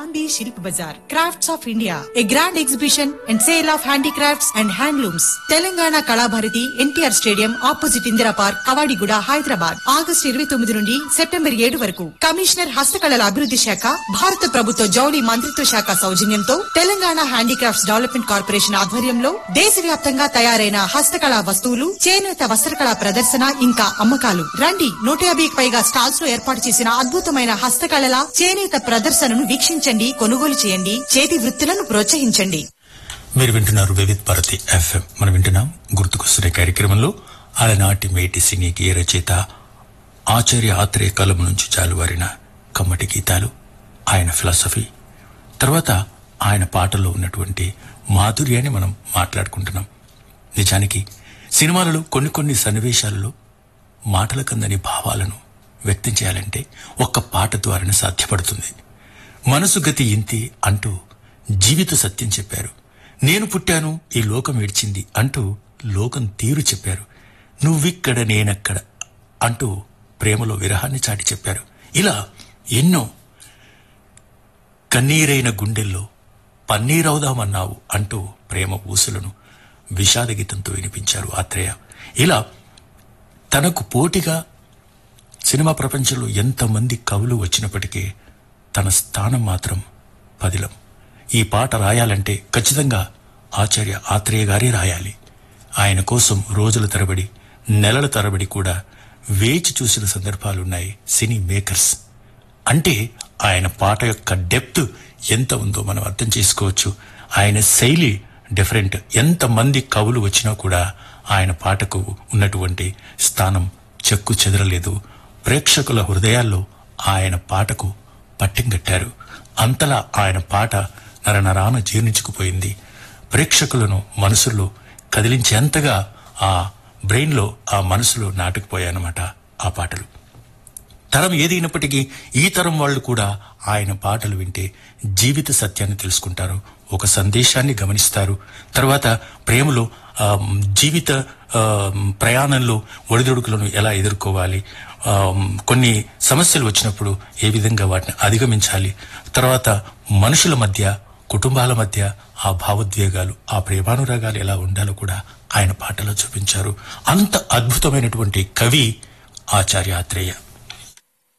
Gandhi Shilp Bazaar, Crafts of India, a grand exhibition and sale of handicrafts and handlooms. Telangana Kalabharathi NTR stadium opposite Indira park Kavadiguda Hyderabad August ఇరవై తొమ్మిది నుండి September ఏడు వరకు commissioner హస్తకళల అభివృద్ధి శాఖ భారత ప్రభుత్వ జౌళి మంత్రిత్వ శాఖ సౌజన్యంతో తెలంగాణ హ్యాండీక్రాఫ్ట్స్ డెవలప్మెంట్ కార్పొరేషన్ ఆధ్వర్యంలో దేశవ్యాప్తంగా తయారైన హస్తకళా వస్తువులు చేనేత వస్త్రకళా ప్రదర్శన ఇంకా అమ్మకాలు రండి నూట యాభైకి పైగా స్టాల్స్ లో ఏర్పాటు చేసిన అద్భుతమైన హస్తకళల చేనేత ప్రదర్శనను వీక్షించండి కొనుగోలు చేయండి చేతి వృత్తులను ప్రోత్సహించండి మీరు వింటున్నారు వివిధ్ భారతి ఎఫ్ఎం మనం వింటున్నాం గుర్తుకొస్తున్న కార్యక్రమంలో అలనాటి మేటి సినీ గీయ రచయిత ఆచార్య ఆత్రేయ కలం నుంచి జాలువారిన కమ్మటి గీతాలు ఆయన ఫిలాసఫీ తర్వాత ఆయన పాటల్లో ఉన్నటువంటి మాధుర్యాన్ని మనం మాట్లాడుకుంటున్నాం నిజానికి సినిమాలలో కొన్ని కొన్ని సన్నివేశాలలో మాటల కందని భావాలను వ్యక్తం చేయాలంటే ఒక్క పాట ద్వారానే సాధ్యపడుతుంది మనసు గతి ఇంతి అంటూ జీవిత సత్యం చెప్పారు నేను పుట్టాను ఈ లోకం ఏడ్చింది అంటూ లోకం తీరు చెప్పారు నువ్విక్కడ నేనక్కడ అంటూ ప్రేమలో విరహాన్ని చాటి చెప్పారు ఇలా ఎన్నో కన్నీరైన గుండెల్లో పన్నీరవుదామన్నావు అంటూ ప్రేమ ఊసులను విషాద గీతంతో వినిపించారు ఆత్రేయ ఇలా తనకు పోటీగా సినిమా ప్రపంచంలో ఎంతమంది కవులు వచ్చినప్పటికీ తన స్థానం మాత్రం పదిలం ఈ పాట రాయాలంటే ఖచ్చితంగా ఆచార్య ఆత్రేయ గారే రాయాలి ఆయన కోసం రోజుల తరబడి నెలల తరబడి కూడా వేచి చూసిన సందర్భాలున్నాయి సినీ మేకర్స్ అంటే ఆయన పాట యొక్క డెప్త్ ఎంత ఉందో మనం అర్థం చేసుకోవచ్చు ఆయన శైలి డిఫరెంట్ ఎంతమంది కవులు వచ్చినా కూడా ఆయన పాటకు ఉన్నటువంటి స్థానం చెక్కు చెదరలేదు ప్రేక్షకుల హృదయాల్లో ఆయన పాటకు పట్టింగట్టారు అంతలా ఆయన పాట నరనరాన జీర్ణించుకుపోయింది ప్రేక్షకులను మనసుల్లో కదిలించేంతగా ఆ బ్రెయిన్లో ఆ మనసులో నాటుకుపోయాయన్నమాట ఆ పాటలు తరం ఏదైనప్పటికీ ఈ తరం వాళ్ళు కూడా ఆయన పాటలు వింటే జీవిత సత్యాన్ని తెలుసుకుంటారు ఒక సందేశాన్ని గమనిస్తారు తర్వాత ప్రేమలో ఆ, జీవిత ఆ, ప్రయాణంలో ఒడిదొడుకులను ఎలా ఎదుర్కోవాలి ఆ, కొన్ని సమస్యలు వచ్చినప్పుడు ఏ విధంగా వాటిని అధిగమించాలి తర్వాత మనుషుల మధ్య కుటుంబాల మధ్య ఆ భావోద్వేగాలు ఆ ప్రేమానురాగాలు ఎలా ఉండాలో కూడా ఆయన పాటలో చూపించారు అంత అద్భుతమైనటువంటి కవి ఆచార్య ఆత్రేయ